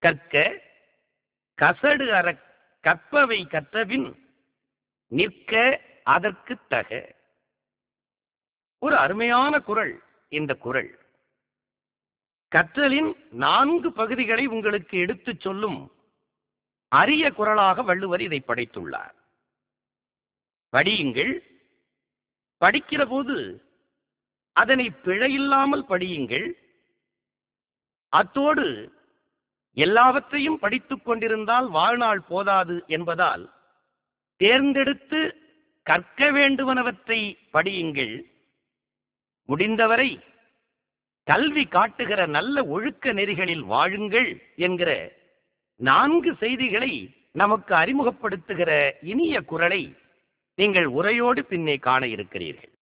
கற்க கசடு அற கற்பவை கற்றபின் நிற்க அதற்கு தக ஒரு அருமையான குரல் இந்த குரல் கற்றலின் நான்கு பகுதிகளை உங்களுக்கு எடுத்துச் சொல்லும் அரிய குரலாக வள்ளுவர் இதை படைத்துள்ளார் படியுங்கள் படிக்கிற போது அதனை பிழையில்லாமல் படியுங்கள் அத்தோடு எல்லாவற்றையும் படித்துக் கொண்டிருந்தால் வாழ்நாள் போதாது என்பதால் தேர்ந்தெடுத்து கற்க வேண்டுவனவற்றை படியுங்கள் முடிந்தவரை கல்வி காட்டுகிற நல்ல ஒழுக்க நெறிகளில் வாழுங்கள் என்கிற நான்கு செய்திகளை நமக்கு அறிமுகப்படுத்துகிற இனிய குரலை நீங்கள் உரையோடு பின்னே காண இருக்கிறீர்கள்